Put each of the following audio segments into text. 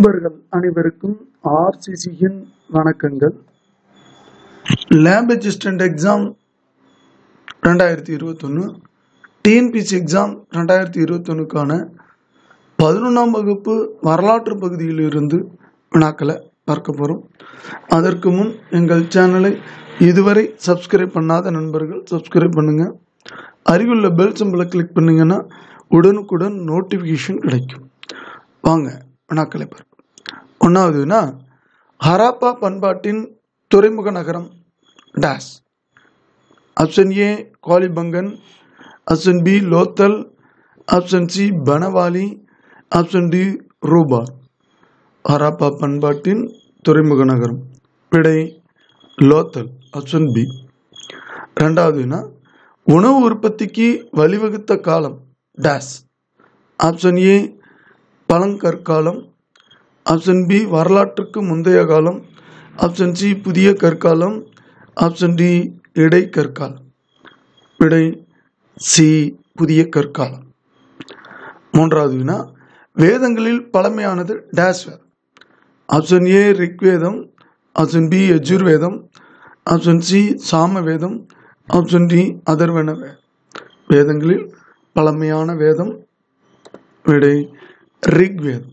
நண்பர்கள் அனைவருக்கும் ஆர்சிசியின் வணக்கங்கள் லேப் அசிஸ்டன்ட் எக்ஸாம் ரெண்டாயிரத்தி இருபத்தொன்று டிஎன்பிசி எக்ஸாம் ரெண்டாயிரத்தி இருபத்தொன்னுக்கான பதினொன்றாம் வகுப்பு வரலாற்று பகுதியிலிருந்து வினாக்களை பார்க்க போகிறோம் அதற்கு முன் எங்கள் சேனலை இதுவரை சப்ஸ்கிரைப் பண்ணாத நண்பர்கள் சப்ஸ்கிரைப் பண்ணுங்கள் அருகிலுள்ள பெல் சிம்பிளை கிளிக் பண்ணிங்கன்னா உடனுக்குடன் நோட்டிஃபிகேஷன் கிடைக்கும் வாங்க வினாக்களை பார்ப்போம் ஒன்றாவதுனா ஹராப்பா பண்பாட்டின் துறைமுக நகரம் டேஸ் option A Kalibangan option B Lothal option C Banawali option D Rupar Harappa பண்பாட்டின் துறைமுக நகரம் விடை லோத்தல் ஆப்ஷன் பி ரெண்டாவதுனா உணவு உற்பத்திக்கு வழிவகுத்த காலம் டேஸ் ஆப்ஷன் ஏ பழங்கற்காலம் ஆப்ஷன் பி வரலாற்றுக்கு முந்தைய காலம் ஆப்ஷன் சி புதிய கற்காலம் ஆப்ஷன் டி இடைக்கற்காலம் விடை சி புதிய கற்காலம் மூன்றாவது வினா வேதங்களில் பழமையானது டேஸ் வேதம் ஆப்ஷன் ஏ ரிக்வேதம் ஆப்ஷன் பி யஜுர்வேதம் ஆப்ஷன் சி சாம வேதம் ஆப்ஷன் டி அதர்வன வேதம் வேதங்களில் பழமையான வேதம் விடை ரிக்வேதம்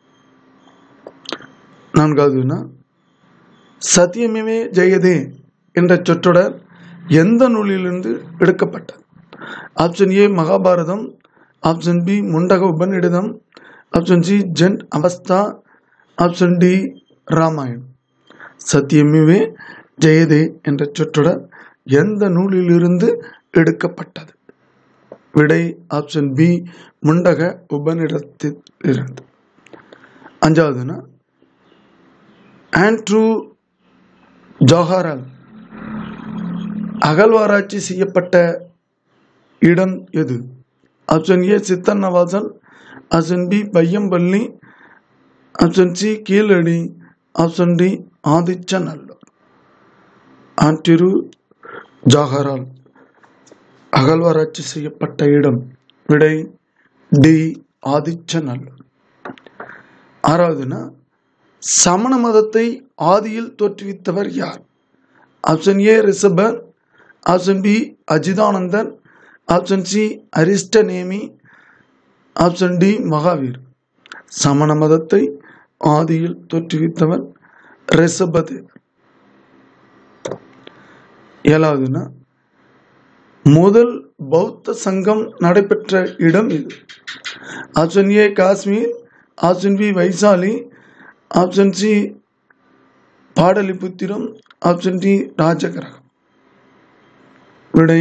நான்காவது வினா சத்தியமே ஜெயதே என்ற சொற்றொடர் எந்த நூலிலிருந்து எடுக்கப்பட்டது ஆப்ஷன் ஏ மகாபாரதம் ஆப்ஷன் பி முண்டக உபநிடதம் option C Zend Avesta option D ராமாயணம் சத்தியமே ஜெயதே என்ற சொற்றொடர் எந்த நூலிலிருந்து எடுக்கப்பட்டது விடை ஆப்ஷன் பி முண்டக உபநிடத்தில் இருந்து அஞ்சாவதுனா ஆண்ட்ரூ ஜோஹாரால் அகழ்வாராய்ச்சி செய்யப்பட்ட இடம் எது option A Sittannavasal option B Paiyampalli option C Keeladi option D Adichanallur Andrew ஜாகரால் அகழ்வாராய்ச்சி செய்யப்பட்ட இடம் விடை டி ஆதிச்சநல்லூர் ஆறாவதுனா சமண மதத்தை ஆதியில் தோற்றுவித்தவர் யார் option A Rishabar option B Ajithanandan option C Arishtanemi option D Mahavir சமண மதத்தை ஆதியில் தோற்றுவித்தவர் ரிஷபதேவர் ஏழாவதுனா முதல் பௌத்த சங்கம் நடைபெற்ற இடம் இது option A Kashmir option B Vaishali option C Pataliputram option D Rajagriham விடை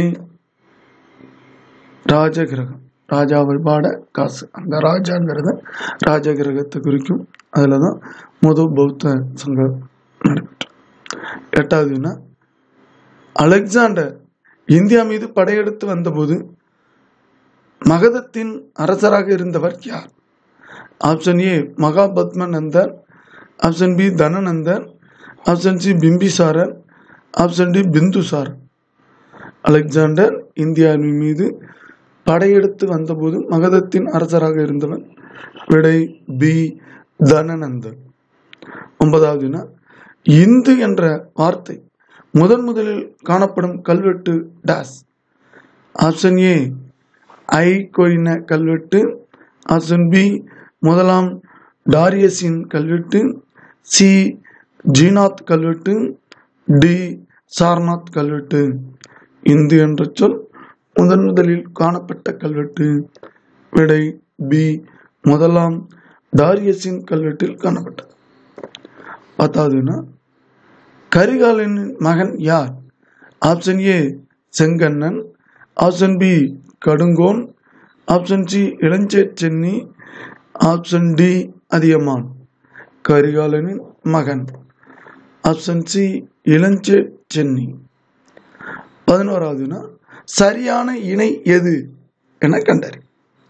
ராஜகிரகம் ராஜாவை பாட காசு அந்த ராஜாங்கிறத ராஜகிரகத்தை குறிக்கும் அதில் தான் முதல் பௌத்த சங்கம் நடைபெற்று எட்டாவதுன்னா அலெக்சாண்டர் இந்தியா மீது படையெடுத்து வந்தபோது மகதத்தின் அரசராக இருந்தவர் யார் option A Mahapadmanandar option B Dhananandar option C Bimbisarar option D Bindusar Alexander இந்தியாவின் மீது படையெடுத்து வந்தபோது மகதத்தின் அரசராக இருந்தவன் விடை பி தனநந்தன் ஒன்பதாவதுனா இந்து என்ற வார்த்தை முதன் முதலில் காணப்படும் கல்வெட்டு டாஸ் ஆப்ஷன் ஏ ஐ கொயின கல்வெட்டு ஆப்ஷன் பி முதலாம் டாரியஸின் கல்வெட்டு சி ஜீனாத் கல்வெட்டு டி சார்நாத் கல்வெட்டு இந்து என்ற சொல் முதன் முதலில் காணப்பட்ட கல்வெட்டு விடை பி முதலாம் டாரியஸின் கல்வெட்டில் காணப்பட்டது பத்தாவதுனா கரிகாலனின் மகன் யார் option A Senganan option B Kadungon option C Ilanchet Chenni option D Athiyaman கரிகாலனின் மகன் ஆப்ஷன் சி இளஞ்சேட் சென்னி பதினோராவதுனா சரியான இணை எது என கண்டறி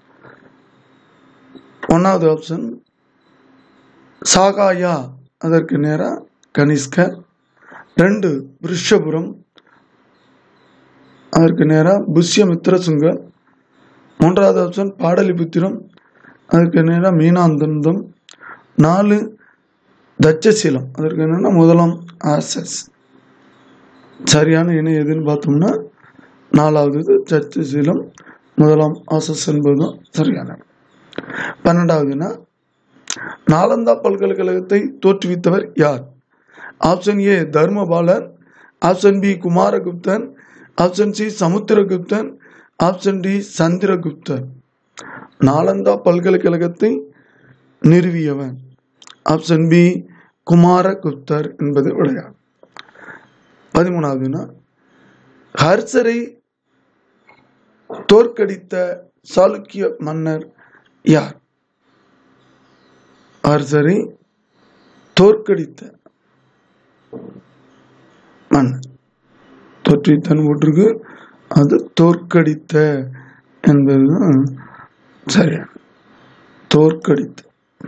ஒன்றாவது ஆப்ஷன் சாகாயா அதற்கு நேராக கனிஷ்கர் ரெண்டு ரிஷபுரம் அதற்கு நேராக புஷ்யமித்ர சுங்கர் மூன்றாவது ஆப்ஷன் பாடலிபுத்திரம் அதுக்கு நேராக மீனாந்தந்தம் நாலு தட்சசீலம் அதற்கு என்னென்னா முதலாம் ஆசஸ் சரியான இணை எதுன்னு பார்த்தோம்னா நாலாவது தட்சசீலம் முதலாம் ஆசஸ் என்பது தான் சரியான இணை. பன்னெண்டாவதுன்னா நாலந்தா பல்கலைக்கழகத்தை தோற்றுவித்தவர் யார் option A Dharmapalar option B Kumaraguptan option C Samudraguptan option D Chandraguptan Nalanda பல்கலைக்கழகத்தை நிறுவியவன் ஆப்ஷன் பி குமாரகுப்தர் என்பது விடையாகும் பதிமூணாவதுன்னா ஹர்சரை தோற்கடித்த சாளுக்கிய மன்னர் யார் ஹர்சரை தோற்கடித்த மன்னர் தோற்றுவித்தன் போட்டிருக்கு அது தோற்கடித்த என்பதுதான் சரியான தோற்கடித்த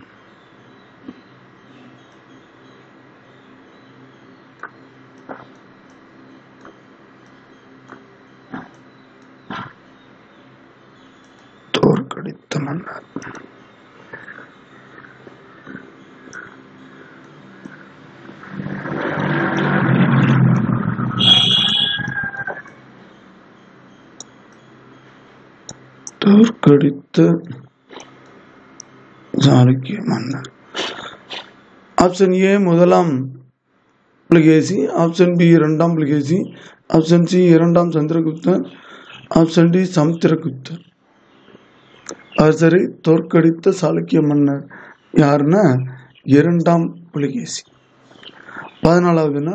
தோற்கடித்த மன்னர் தோற்கடித்த சாளுக்கிய மன்னர் ஆப்ஷன் ஏ முதலாம் புலிகேசி ஆப்ஷன் பி இரண்டாம் புலிகேசி ஆப்ஷன் சி இரண்டாம் சந்திரகுப்தன் ஆப்ஷன் டி சமுத்திரகுப்தன் அரசரை தோற்கடித்த சாளுக்கிய மன்னர் யாருன்னா இரண்டாம் புலிகேசி பதினாலாவதுன்னா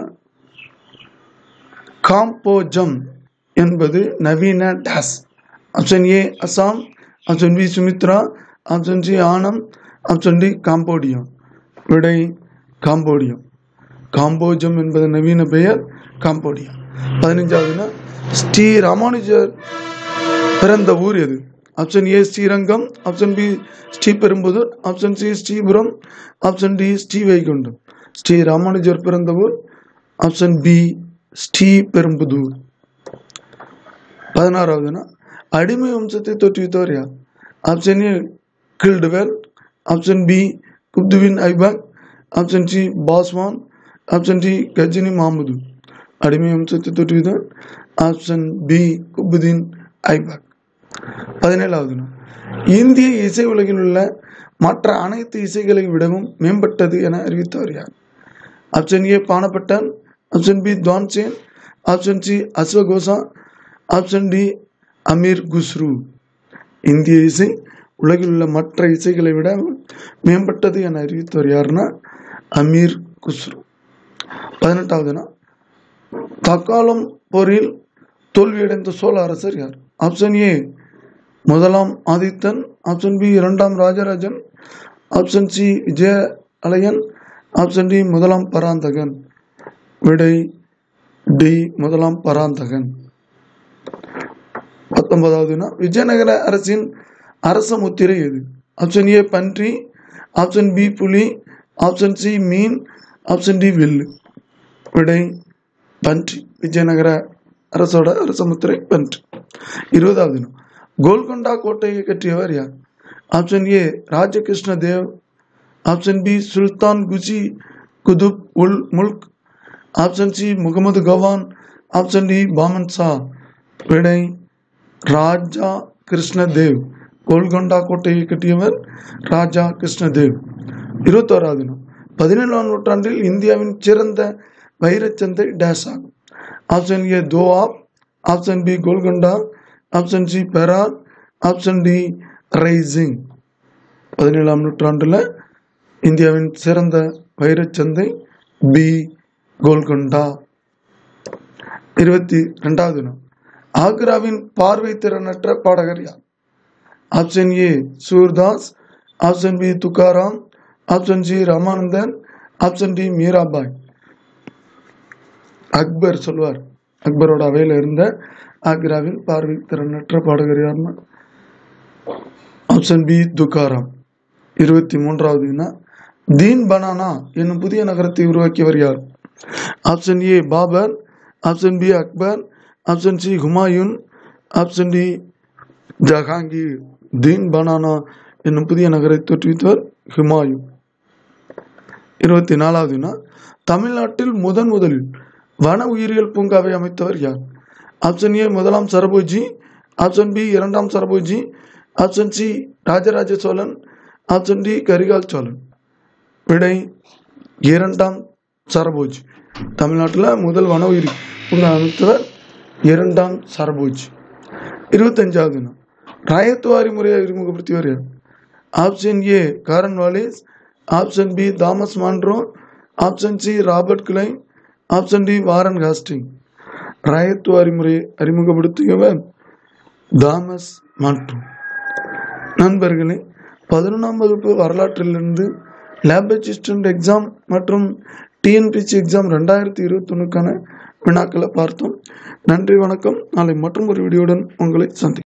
காம்போஜம் என்பது நவீன dash option A Assam option B Sumitra option C Annam option D காம்போடியம் விடை காம்போடியம் காம்போஜம் என்பது நவீன பெயர் காம்போடியம் பதினஞ்சாவதுன்னா ஸ்ரீ ராமானுஜர் பிறந்த ஊர் எது option A Srirangam option B Sriperumbudur option C Sripuram option D Srivaikuntam Sri Ramanujar பிறந்த ஊர் ஆப்ஷன் பி ஸ்ரீபெரும்புதூர் பதினாறாவதுன்னா அடிமை வம்சத்தை தோற்றுவித்தவர் யார் option A Caldwell option B Qutbuddin Aibak option C Paswan option D Ghazni Mahmud அடிமை வம்சத்தை தோற்றுவித்தவர் ஆப்ஷன் பி குபுதீன் ஐபாக் பதினேழாவது நாள் இந்திய இசை உலகில் உள்ள மற்ற அனைத்து இசைகளை விடவும் மேம்பட்டது என அறிவித்தவர் யார் option A Banabhattan option B Tansen option C Ashvagosha option D Amir Khusrau இந்திய இசை உலகில் உள்ள மற்ற இசைகளை விட மேம்பட்டது என அறிவித்தவர் யாருன்னா அமீர் குஸ்ரு பதினெட்டாவதுனா தக்காலம் போரில் தோல்வியடைந்த சோழ அரசர் யார் ஆப்ஷன் ஏ முதலாம் ஆதித்தன் ஆப்ஷன் பி இரண்டாம் Rajarajan option C Vijayalayan option D முதலாம் பராந்தகன் விடை டி முதலாம் பராந்தகன் பத்தொன்பதாவதுனா விஜயநகர அரசின் அரச முத்திரை எது ஆப்ஷன் ஏ பன்றி ஆப்ஷன் பி புலி ஆப்ஷன் சி மீன் ஆப்ஷன் டி வில்லு விடை பன்றி விஜயநகர அரசோட அரச முத்திரை பன்றி இருபதாவது நாள் கோல்கொண்டா கோட்டையை கட்டியவர் யார் option A Rajakrishna Dev option B Sultan Quli Qutb ul Mulk option C Muhammad Gawan option D Bahman Shah விடை ராஜா கிருஷ்ணதேவ் கோல்கொண்டா கோட்டையை கட்டியவர் ராஜா கிருஷ்ணதேவ் இருபத்தோராவது நாள் பதினேழாம் நூற்றாண்டில் இந்தியாவின் சிறந்த வைரச்சந்தை டேஷ் ஆகும் option A Doab option B Golconda option C Berar option D ரைசிங் பதினேழாம் நூற்றாண்டில் இந்தியாவின் சிறந்த வைரச்சந்தை பி கோல்கொண்டா இருபத்தி ரெண்டாவது நாள் ஆக்ராவின் பார்வை திறனற்ற பாடகர் யார் option A Surdas option B Tukaram option C Ramanandan option D Mirabai Akbar சொல்வார் அக்பரோட அவையில் இருந்த ஆக்ராவின் பார்வை திறனற்ற பாடகர் யாருன்னா ஆப்ஷன் பி துக்காராம் இருபத்தி மூன்றாவதுன்னா தீன் பனானா என்னும் புதிய நகரத்தை உருவாக்கியவர் யார் option A Babur option B Akbar option C Humayun option D Jahangir Din Panah என்னும் புதிய நகரை தோற்றுவித்தவர் ஹுமாயூன் இருபத்தி நாலாவது வினா தமிழ்நாட்டில் முதன் முதலில் வன உயிரியல் பூங்காவை அமைத்தவர் யார் ஆப்ஷன் ஏ முதலாம் சரபோஜி ஆப்ஷன் பி இரண்டாம் Serfoji option C Rajaraja Cholan option D Karikal Cholan விடை இரண்டாம் சரபோஜி தமிழ்நாட்டில் முதல் வன உயிரி பூங்கா அமைத்தவர் இரண்டாம் சரபோஜி இருபத்தஞ்சாவது வினா ராயத்துவாரி முறையை அறிமுகப்படுத்தியவர் யார் option A Cornwallis option B Thomas Munro option C Robert Clive option D Warren Hasting ryotwari முறையை அறிமுகப்படுத்தியவர் தாமஸ் மான்ட்ரோ நண்பர்களே பதினொன்றாம் வகுப்பு வரலாற்றிலிருந்து லேப் அசிஸ்டன்ட் எக்ஸாம் மற்றும் டிஎன்பிசி எக்ஸாம் ரெண்டாயிரத்தி இருபத்தொன்னுக்கான வினாக்களை பார்த்தோம் நன்றி வணக்கம் நாளை மற்றும் ஒரு வீடியோடன் உங்களை சந்தி